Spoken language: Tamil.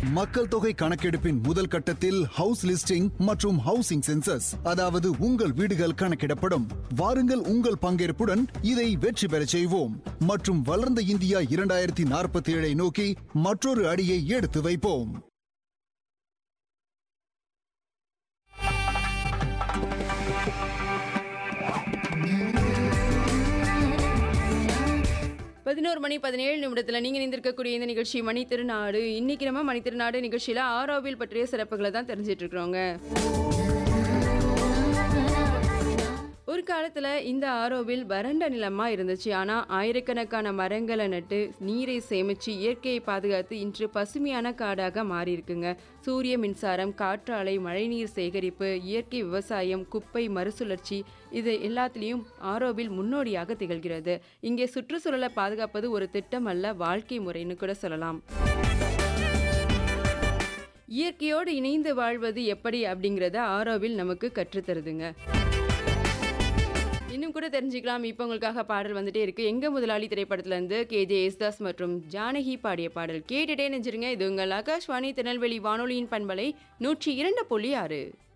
மக்கள் தொகை கணக்கெடுப்பின் முதல் கட்டத்தில் ஹவுஸ் லிஸ்டிங் மற்றும் ஹவுசிங் சென்சஸ் அதாவது உங்கள் வீடுகள் கணக்கிடப்படும் வாருங்கள் உங்கள் பங்கேற்புடன் இதை வெற்றி பெறச் செய்வோம் மற்றும் வளர்ந்த இந்தியா இரண்டாயிரத்தி நாற்பத்தி ஏழை நோக்கி மற்றொரு அடியை எடுத்து வைப்போம் பதினோரு மணி பதினேழு நிமிடத்தில் நீங்கள் இணைந்திருக்கக்கூடிய இந்த நிகழ்ச்சி மணி திருநாடு இன்னைக்கு நம்ம மணி திருநாடு நிகழ்ச்சியில் ஆரோவில் பற்றிய சிறப்புகளை தான் தெரிஞ்சிட்டு இருக்கிறோங்க ஒரு காலத்தில் இந்த ஆரோவில் வறண்ட நிலமாக இருந்துச்சு ஆனால் ஆயிரக்கணக்கான மரங்களை நட்டு நீரை சேமித்து இயற்கையை பாதுகாத்து இன்று பசுமையான காடாக மாறி இருக்குங்க சூரிய மின்சாரம் காற்றாலை மழைநீர் சேகரிப்பு இயற்கை விவசாயம் குப்பை மறுசுழற்சி இது எல்லாத்துலேயும் ஆரோவில் முன்னோடியாக திகழ்கிறது இங்கே சுற்றுச்சூழலை பாதுகாப்பது ஒரு திட்டம் அல்ல வாழ்க்கை முறைன்னு கூட சொல்லலாம் இயற்கையோடு இணைந்து வாழ்வது எப்படி அப்படிங்கிறத ஆரோவில் நமக்கு கற்றுத்தருதுங்க இன்னும் கூட தெரிஞ்சுக்கலாம் இப்போ உங்களுக்காக பாடல் வந்துட்டே இருக்கு எங்க முதலாளி திரைப்படத்துல இருந்து கே ஜே யேசுதாஸ் மற்றும் ஜானகி பாடிய பாடல் கேட்டுட்டே நெஞ்சிருங்க இது உங்கள் ஆகாஷ்வாணி திருநெல்வேலி வானொலியின் பண்பலை நூற்றி இரண்டு புள்ளி ஆறு